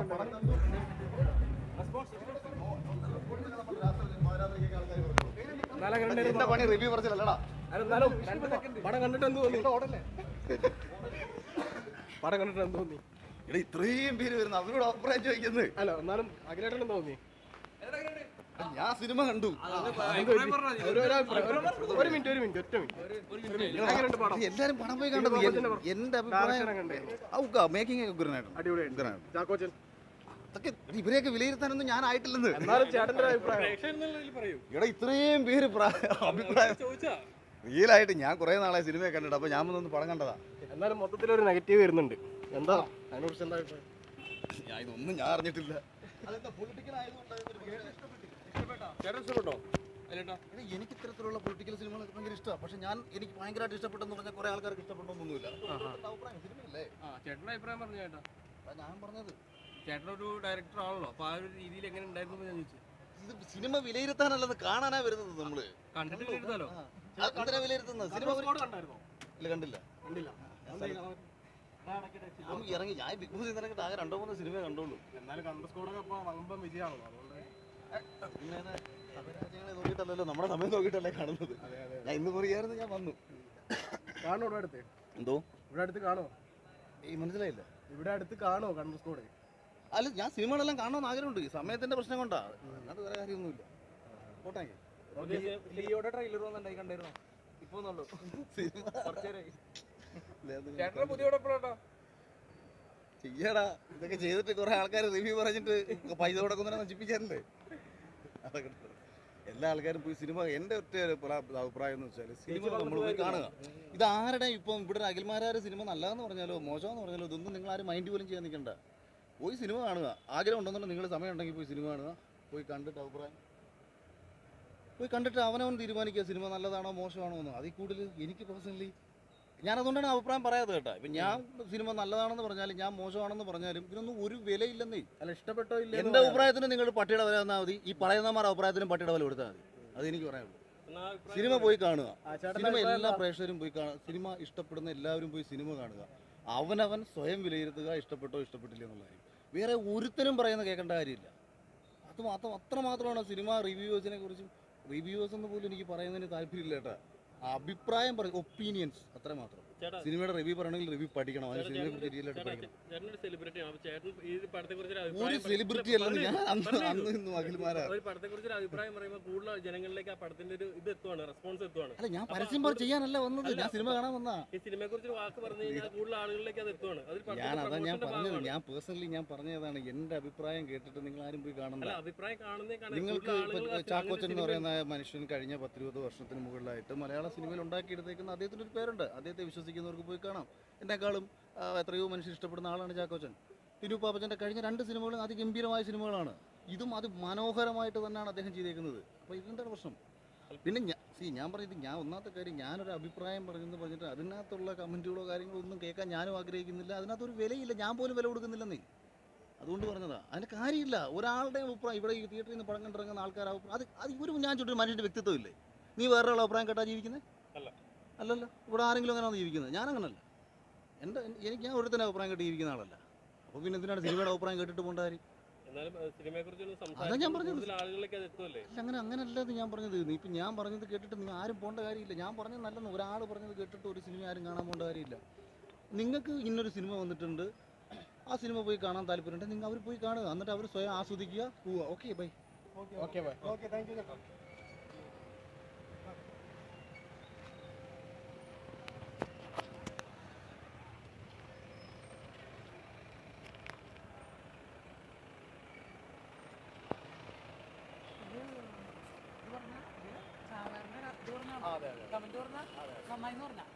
എന്നാലും അങ്ങനെ ഉണ്ടായിരുന്നു. എന്റെ പണി റിവ്യൂ പറച്ചില്ലല്ലടാ അല്ല, എന്നാലും രണ്ട് second. പടം കണ്ടിട്ട് എന്ത് തോന്നി പടം കണ്ടിട്ട് എന്ത് തോന്നി എടാ ഇത്രയും പേര് വരുന്നു അവരോട് അഭിപ്രായം ചോദിക്കുന്നത് അല്ല എന്നാലും അഖിലേട്ടൻ എന്ത് തോന്നി ഞാൻ സിനിമ കണ്ടു എന്ത് പറ്റി? ഒരു- ഒരു അഭിപ്രായം. ഒരു- ഒരു മിനിറ്റ് ഒരു മിനിറ്റ് ഒറ്റ മിനിറ്റ് എങ്ങനെയുണ്ട് പടം എല്ലാരും പണം പോയി കണ്ടത് എൻ- എന്റെ അഭിപ്രായം ഡയറക്ഷൻ കണ്ടായിരുന്നു ഔക്ക മേക്കിംഗ് ഉഗ്രനായിരുന്നു അടിപൊളിയായിട്ട് ഉഗ്രനായിരുന്നു ചാക്കോച്ചൻ അതൊക്കെ ഇവരെയൊക്കെ വിലയിരുത്താനൊന്നും ഞാൻ ആയിട്ടില്ലെന്ന് എന്നാലും ചേട്ടന്റെ ഒരു അഭിപ്രായം എടാ ഇത്രയും പേര് പ്രാ- അഭിപ്രായം റിയലായിട്ട് ഞാൻ കുറെ നാളെ സിനിമയെ കണ്ടിട്ട് അപ്പൊ ഞാൻ വന്നൊന്ന് പടം കണ്ടതാ എന്നാലും മൊത്തത്തിൽ ഒരു നെഗറ്റീവ് വരുന്നുണ്ട് എന്താ അതിനെക്കുറിച്ച് എന്താ അഭിപ്രായം ഞാൻ ഇതൊന്നും ഞാൻ അറിഞ്ഞിട്ടില്ല അതെന്താ പൊളിറ്റിക്കൽ ആയതുകൊണ്ട് ചേട്ടൻ ഇഷ്ടപ്പെട്ടോ എടാ, എനിക്ക് ഇത്തരത്തിലുള്ള പൊളിറ്റിക്കൽ സിനിമകളൊക്കെ ഭയങ്കര ഇഷ്ടമാണ് പക്ഷെ ഞാൻ എനിക്ക് ഭയങ്കരമായിട്ട് ഇഷ്ടപ്പെട്ടെന്ന് പറഞ്ഞാൽ കുറെ ആൾക്കാർക്ക് ഇഷ്ടപ്പെട്ടൊന്നുമില്ല അഭിപ്രായം സിനിമയല്ലേ ആ ചേട്ടൻ്റെ അഭിപ്രായം പറഞ്ഞു ചേട്ടാ അതാ ഞാൻ പറഞ്ഞത് ചേട്ടനൊരു ഡയറക്ടർ ആണല്ലോ അപ്പൊ ആ ഒരു രീതിയിൽ എങ്ങനെ ഉണ്ടായിരുന്നു എന്ന് ഞാൻ ചോദിച്ചു ഇത് സിനിമ വിലയിരുത്താനല്ലത് കാണാനാ വരുന്നത് നമ്മള് കണ്ടിട്ട് എടുത്താലോ ആ, അത് എന്തിനാ വിലയിരുത്തുന്നത് സിനിമ ഒരു- കണ്ടായിരുന്നോ ഇല്ല കണ്ടില്ല കണ്ടില്ല ഞാൻ ഇറങ്ങി ഞാൻ ബിഗ് ബോസ് ഇറങ്ങിയിട്ട് ആകെ രണ്ടോ മൂന്നോ സിനിമ കണ്ടോളൂ എന്നാലും കണ്ട സ്കോഡൊക്കെ ഇപ്പൊ വമ്പൻ വിജയമാണല്ലോ അതുകൊണ്ട് ഇങ്ങനെ സമയരാജ്യങ്ങളെ നോക്കിയിട്ടല്ലല്ലോ നമ്മുടെ സമയം നോക്കിയിട്ടല്ലേ കാണുന്നത് ഞാൻ ഇന്ന് പറയായിരുന്നു ഞാൻ വന്നു കാണോ ഇവിടെ അടുത്ത് എന്തോ ഇവിടെ അടുത്ത് കാണോ ഈ മനസ്സിലായില്ല ഇവിടെ അടുത്ത് കാണോ കണ്ട സ്കോഡ് അല്ല ഞാൻ സിനിമകളെല്ലാം കാണണമെന്ന് ആഗ്രഹമുണ്ട് ഈ സമയത്തിന്റെ പ്രശ്നം കൊണ്ടാ അത് വേറെ കാര്യമൊന്നുമില്ല പോട്ടെ ലിയോയുടെ ട്രെയിലർ വന്നിട്ടുണ്ടായി കണ്ടായിരുന്നോ ഇപ്പൊ ഒന്നുള്ളൂ സിനിമ ചേട്ടന്റെ പുതിയ എപ്പോഴാട്ടോ ചെയ്യടാ ഇതൊക്കെ ചെയ്തിട്ട് കുറെ ആൾക്കാർ റിവ്യൂ പറഞ്ഞിട്ട് പൈസ കൊടുക്കുന്നതിനെ നശിപ്പിക്കാറില്ലേ അതൊക്കെ ഉണ്ട്. എല്ലാ ആൾക്കാരും പോയി സിനിമ എൻ്റെ ഒറ്റ ഒരു പ്ര- അഭിപ്രായം എന്ന് വെച്ചാൽ സിനിമ നമ്മൾ പോയി കാണുക ഇത് ആരുടെ ഇപ്പം ഇവിടെ ഒരു അഖിൽമാരാര് സിനിമ നല്ലതെന്ന് പറഞ്ഞാലോ മോശമെന്ന് പറഞ്ഞാലോ ഇതൊന്നും നിങ്ങൾ ആരും മൈൻഡ് പോലും ചെയ്യാൻ നിൽക്കണ്ട പോയി സിനിമ കാണുക ആഗ്രഹം ഉണ്ടെന്നുണ്ടെങ്കിൽ നിങ്ങൾ സമയം ഉണ്ടെങ്കിൽ പോയി സിനിമ കാണുക പോയി കണ്ടിട്ട് അഭിപ്രായം പോയി കണ്ടിട്ട് അവനവൻ തീരുമാനിക്കുക സിനിമ നല്ലതാണോ മോശമാണോ എന്ന് അതിൽ കൂടുതൽ എനിക്ക് പേഴ്സണലി ഞാൻ അതുകൊണ്ടാണ് അഭിപ്രായം പറയാതെ കേട്ടോ ഇപ്പം ഞാൻ സിനിമ നല്ലതാണെന്ന് പറഞ്ഞാലും ഞാൻ മോശമാണെന്ന് പറഞ്ഞാലും ഇതിനൊന്നും ഒരു വിലയില്ലെന്നേ അല്ല ഇഷ്ടപ്പെട്ടോ ഇല്ല എന്റെ അഭിപ്രായത്തിന് നിങ്ങൾ പട്ടിയുടെ വില തന്നാൽ മതി ഈ പറയുന്നമാരുടെ അഭിപ്രായത്തിനും പട്ടിയുടെ വില കൊടുത്താൽ മതി അത് എനിക്ക് പറയാനുള്ളൂ സിനിമ പോയി കാണുക സിനിമ എല്ലാ പ്രേക്ഷകരും പോയി കാണുക സിനിമ ഇഷ്ടപ്പെടുന്ന എല്ലാവരും പോയി സിനിമ കാണുക അവനവൻ സ്വയം വിലയിരുത്തുക ഇഷ്ടപ്പെട്ടോ ഇഷ്ടപ്പെട്ടില്ല എന്നുള്ള കാര്യം വേറെ ഒരുത്തരും പറയുന്ന കേൾക്കേണ്ട കാര്യമില്ല അത് മാത്രം അത്ര മാത്രമാണ് സിനിമ റിവ്യൂവേഴ്സിനെ കുറിച്ചും റിവ്യൂവേഴ്സ് എന്ന് പോലും എനിക്ക് പറയുന്നതിന് താല്പര്യമില്ല കേട്ടാ അഭിപ്രായം പറയും ഒപ്പീനിയൻസ് അത്ര മാത്രം സിനിമയുടെ റിവ്യൂ പറയണമെങ്കിൽ റിവ്യൂ പഠിക്കണം അതിന് സിനിമയെ കുറിച്ച് ഡീറ്റെയിലായിട്ട് പഠിക്കണം ചേട്ടനൊരു സെലിബ്രിറ്റിയാണ് അപ്പൊ ചേട്ടൻ ഈ പടത്തെ കുറിച്ച് ഒരു സെലിബ്രിറ്റി അല്ലെന്ന് ഞാൻ അന്ന് അന്ന് ഇന്നും അഖിൽമാരാ ഒരു പടത്തെ കുറിച്ച് ഒരു അഭിപ്രായം പറയുമ്പോൾ കൂടുതൽ ജനങ്ങളിലേക്ക് ആ പടത്തിന്റെ ഒരു ഇത് എത്തുവാണ് റെസ്പോൺസ് എത്തുവാണ് അല്ല ഞാൻ പരസ്യം പറ ചെയ്യാനല്ല വന്നത് ഞാൻ സിനിമ കാണാൻ വന്നാ ഈ സിനിമയെ കുറിച്ച് ഒരു വാക്ക് പറഞ്ഞു കഴിഞ്ഞാൽ കൂടുതൽ ആളുകളിലേക്ക് അത് എത്തുവാണ് അതൊരു പടത്തിന്റെ ഞാൻ അതാ ഞാൻ promotion ന്റെ പറഞ്ഞത് ഭാഗമാണ്. ഞാൻ പേഴ്സണലി ഞാൻ പറഞ്ഞതാണ് എന്റെ അഭിപ്രായം കേട്ടിട്ട് നിങ്ങൾ ആരും പോയി കാണണ്ട അല്ല അഭിപ്രായം കാണുന്നേ കാണാൻ നിങ്ങൾക്ക് കൂടുതൽ ഇപ്പൊ ആളുകൾ ആ ചാക്കോച്ചൻ എന്ന് സിനിമ- പറയുന്ന മനുഷ്യൻ കഴിഞ്ഞ പത്തിരുപത് വർഷത്തിന് മുകളിലായിട്ട് മലയാള സിനിമയിൽ ഉണ്ടാക്കിയെടുത്തേക്കുന്ന അദ്ദേഹത്തിന്റെ ഒരു പേരുണ്ട് അദ്ദേഹത്തെ വിശ്വസിക്കുന്നവർക്ക് പോയി കാണാം എന്നെക്കാളും ആ, എത്രയോ മനുഷ്യർ ഇഷ്ടപ്പെടുന്ന ആളാണ് ചാക്കോച്ചൻ ടിനു പാപ്പച്ചന്റെ കഴിഞ്ഞ രണ്ട് സിനിമകളും അതിഗംഭീരമായ സിനിമകളാണ് ഇതും അത് മനോഹരമായിട്ട് തന്നെയാണ് അദ്ദേഹം ചെയ്തേക്കുന്നത് അപ്പോൾ ഇതെന്താണ് പ്രശ്നം പിന്നെ ഞാൻ സി ഞാൻ പറഞ്ഞത് ഞാൻ ഒന്നാമത്തെ കാര്യം ഞാനൊരു അഭിപ്രായം പറഞ്ഞെന്ന് പറഞ്ഞിട്ട് അതിനകത്തുള്ള കമൻറ്റുകളോ കാര്യങ്ങളോ ഒന്നും കേൾക്കാൻ ഞാനും ആഗ്രഹിക്കുന്നില്ല അതിനകത്തൊരു വിലയില്ല ഞാൻ പോലും വില കൊടുക്കുന്നില്ലെന്നേ അതുകൊണ്ട് പറഞ്ഞതാ അതിന് കാര്യമില്ല ഒരാളുടെ അഭിപ്രായം ഇവിടെ ഈ തിയേറ്ററിൽ നിന്ന് പടം കണ്ടിറങ്ങുന്ന ആൾക്കാർ അത് അത് ഒരു ഞാൻ ചുറ്റും മനുഷ്യൻ്റെ വ്യക്തിത്വം ഇല്ലേ നീ വേറെ അഭിപ്രായം കേട്ടാ ജീവിക്കുന്നത് അല്ല. അല്ലല്ലോ ഇവിടെ ആരെങ്കിലും അങ്ങനെയാണ് ജീവിക്കുന്നത് ഞാൻ അങ്ങനല്ല എൻ്റെ എനിക്ക് ഞാൻ ഒരുത്തന്നെ അഭിപ്രായം കേട്ട് ജീവിക്കുന്ന ആളല്ല അപ്പോൾ പിന്നെ എന്തിനാണ് സിനിമയുടെ അഭിപ്രായം കേട്ടിട്ട് പോകേണ്ട കാര്യം എന്നാലും സിനിമയെ കുറിച്ച് അതാ ഞാൻ പറഞ്ഞത്. കൂടുതൽ ആളുകളിലേക്ക് അത് എത്തുമല്ലേ അല്ല അങ്ങനെ അങ്ങനല്ലത് ഞാൻ പറഞ്ഞത് നീ ഇപ്പം ഞാൻ പറഞ്ഞത് കേട്ടിട്ട് നിങ്ങൾ ആരും പോകേണ്ട കാര്യമില്ല ഞാൻ പറഞ്ഞത് നല്ലെന്ന് ഒരാൾ പറഞ്ഞത് കേട്ടിട്ട് ഒരു സിനിമ ആരും കാണാൻ പോകേണ്ട കാര്യമില്ല നിങ്ങൾക്ക് ഇന്നൊരു സിനിമ വന്നിട്ടുണ്ട് ആ സിനിമ പോയി കാണാൻ താല്പര്യമുണ്ട് നിങ്ങൾ അവർ പോയി കാണുക എന്നിട്ട് അവർ സ്വയം ആസ്വദിക്കുക പോവുക okay bye okay bye okay thank you സാധാരണ ഇത് പറഞ്ഞാ കമന്റ് പറഞ്ഞാൽ നന്നായി പറഞ്ഞാ